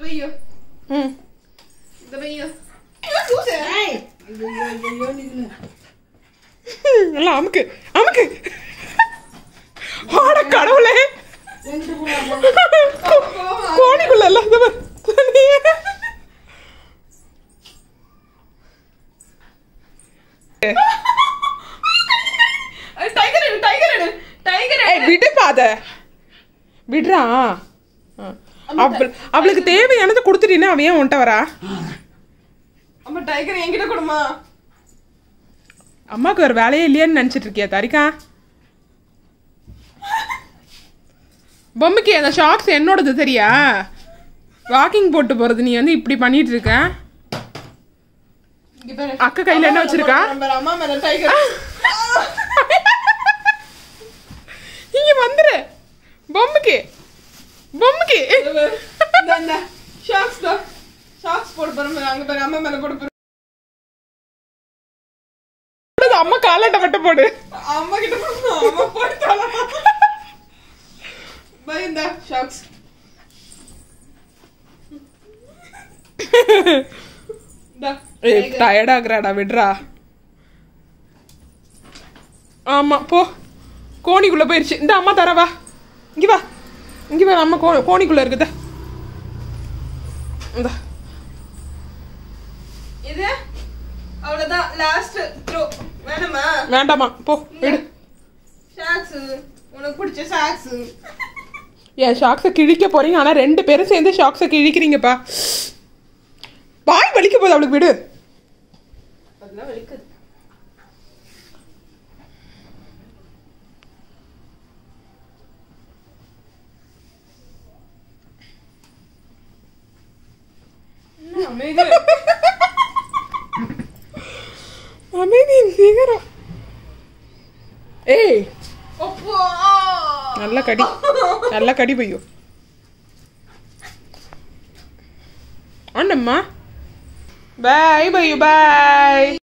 வையோ ம் இந்த வையோ லூசு. ஏய், ஐயோ, ஐயோ, ஐயோ, நின்னு. எல்லாம் அமுக்கு அமுக்கு ஆட கடவுளே எங்கிட்டு போறாங்க? கோணிக்குள்ள எல்லாம் இந்த பாரு. அஹ், டைகர் எடு டைகர் எடு டைகர் ஏய் எடு விடுப்பா அத விடுறா ஆ. அவள்- அவளுக்கு தேவையானதை கொடுத்துட்டீன்னா அவன் ஏன் உன்ட்ட வரா அம்மா டைகர் என்கிட்ட கொடுமா அம்மாவுக்கு ஒரு வேலையே இல்லையான்னு நினைச்சிட்டு இருக்கியா தாரிகா பொம்மைக்கு அந்த ஷாக்ஸ் என்னோடது சரியா வாக்கிங் போட்டு போறது நீ வந்து இப்படி பண்ணிட்டு இருக்க இங்க பாரு. அக்கா கையில என்ன வச்சிருக்கா? நம்ம அம்மா மேல டைகர் இங்க வந்துரு பொம்மைக்கு பொம்மைக்கு இந்த இந்த ஷாக்ஸ் தான் ஷாக்ஸ் போட போறோம் அங்க பாரு அம்மா மேல போட போறோம் அம்மா காலாட்ட மட்டும் போடு அம்மா கிட்ட போடணும். அம்மா போட்டாலும் பை இந்த ஷாக்ஸ் ஏய் டயர்டாகிறாடா விடுறா ஆமா போ கோணிக்குள்ள போயிருச்சு இந்த அம்மா தரவா இங்க வா இங்க வா அம்மா கோ கோணிக்குள்ள இருக்குதா இந்த இது அவ்வளவுதான் லாஸ்ட் த்ரோ வேணுமா வேண்டாமா போ விடு ஷாக்ஸ் உனக்கு பிடிச்ச ஷாக்ஸ் என் ஷாக்ஸை கிழிக்க போறீங்க ஆனா ரெண்டு பேரும் சேர்ந்து ஷாக்ஸை கிழிக்கிறீங்கப்பா வாய் வலிக்க போகுது அவளுக்கு விடு அதெல்லாம் வலிக்குது என்ன அமைதியா இருக்கு? அமைதி சீக்கிரம் ஏய் அப்பா. நல்ல கடி நல்ல கடி பையோ அண்ணம்மா பாய் பையோ பாய்